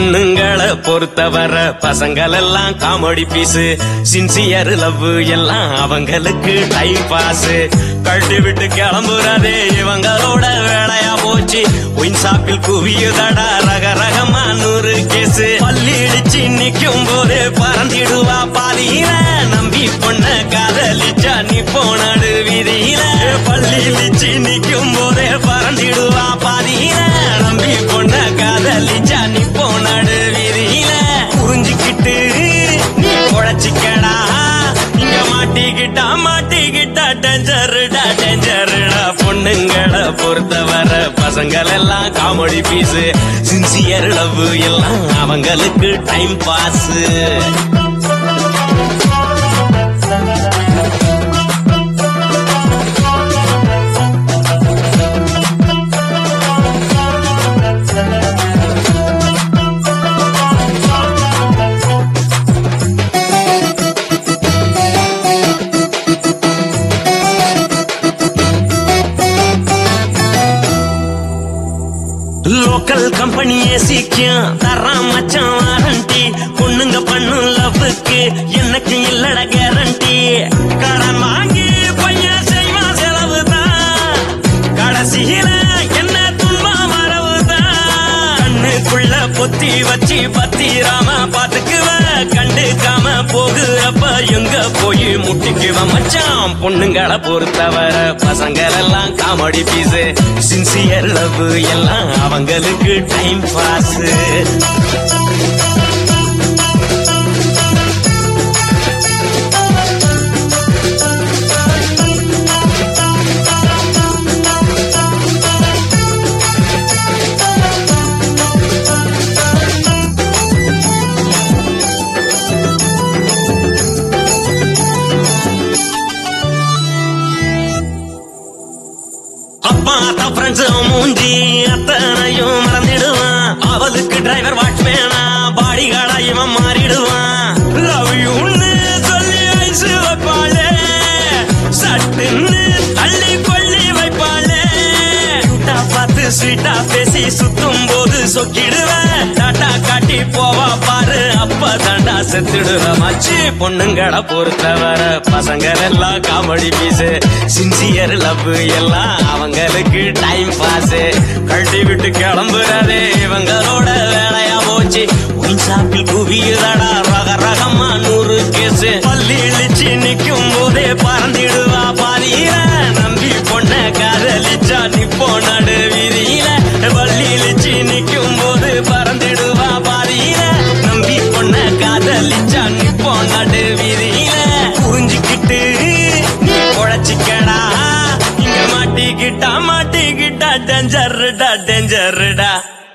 பொண்ணுங்களை பொறுத்தவரை பசங்கள் எல்லாம் காமெடி பீஸ் சின்சியர் லவ் எல்லாம் அவங்களுக்கு டைம் பாஸ் கழட்டி விட்டு கிளம்புறதே இவங்களோட வேலையா போச்சு ஒயின் சாப்பில் குவியுதடா ரக ரகமா நூறு கேஸ் பள்ளி இடிச்சு நிக்கும் போதே பறந்திடுவா பாதியில நம்பி பொண்ண காதலிச்சா நீ போனடு வீதியில பள்ளி இடிச்சு நிக்கும் போதே பறந்திடுவா பாதியில நம்பி பொண்ண காதலிச்சா நீ போனடு வீதியில புரிஞ்சுக்கிட்டு நீ குழைச்சிக்கடா இங்க மாட்டிக்கிட்டா மாட்டிக்கிட்டா டெஞ்சருடா டெஞ்சருடா பொண்ணுங்களை பொறுத்தவரை பசங்கள் எல்லாம் காமெடி பீஸ் சின்சியர் லவ் எல்லாம் அவங்களுக்கு டைம் பாஸ் லோக்கல் கம்பெனி ஏசிக்கும் தரான் மச்சான் வாரண்டி பொண்ணுங்க பண்ணும் லவ்வுக்கு எனக்கு இல்லட கேரண்டி கடன் வாங்கி பையன் செய்வான் செலவு தான் கடைசியில என்ன துன்பம் வரவுதான் கண்ணுக்குள்ள பொத்தி வச்சு பத்திராம பாத்துக்குவ கண்டுக்காம போகுறப்ப எங்க போய் முட்டிக்குவ மச்சான் பொண்ணுங்களை பொறுத்தவரை பசங்கள் எல்லாம் காமெடி பீஸ் சின்சியர் லவ் எல்லாம் அவங்களுக்கு டைம் பாஸ் அப்பா தான் ஃப்ரெண்ட்ஸ் மூஞ்சி அத்தனையும் மறந்துடுவான் அவளுக்கு டிரைவர் வாட்ச்மேனா பாடி கார்டா இவன் மாறிடுவான் லவ் யூன்னு சொல்லி ஐசு வைப்பாளே சட்டுன்னு தள்ளி கொள்ளி வைப்பாளே கியூட்டா பார்த்து ஸ்வீட்டா பேசி சுத்தும் போது சொக்கிடுவேன் டாட்டா காட்டி போவா பாரு அப்ப தாண்டா செத்துடுவ மச்சி பொண்ணுங்களை பொறுத்தவரை பசங்கள் எல்லாம் காமெடி பீஸ் சின்சியர் லவ் எல்லாம் அவங்களுக்கு டைம் பாஸ் கழட்டி விட்டு கிளம்புறதே இவங்களோட வேலையா போச்சு ஒயின் சாப்பில் குவியுதடா ரக ரகமா நூறு கேஸ் பள்ளி இழிச்சு நிக்கும் போதே பறந்திடுவா பாதியில நம்பி பொண்ண காதலிச்சா நிப்போ நடு வீதியில பள்ளி இழிச்சு நிக்கும் போது பறந்திடுவா பாதியில நம்பி பொண்ண காதலிச்சா நிப்போ நடு வீதியில புரிஞ்சுக்கிட்டு நீ குழைச்சிக்கடா இங்க மாட்டிக்கிட்டா மாட்டிக்கிட்டா டெஞ்சருடா டெஞ்சருடா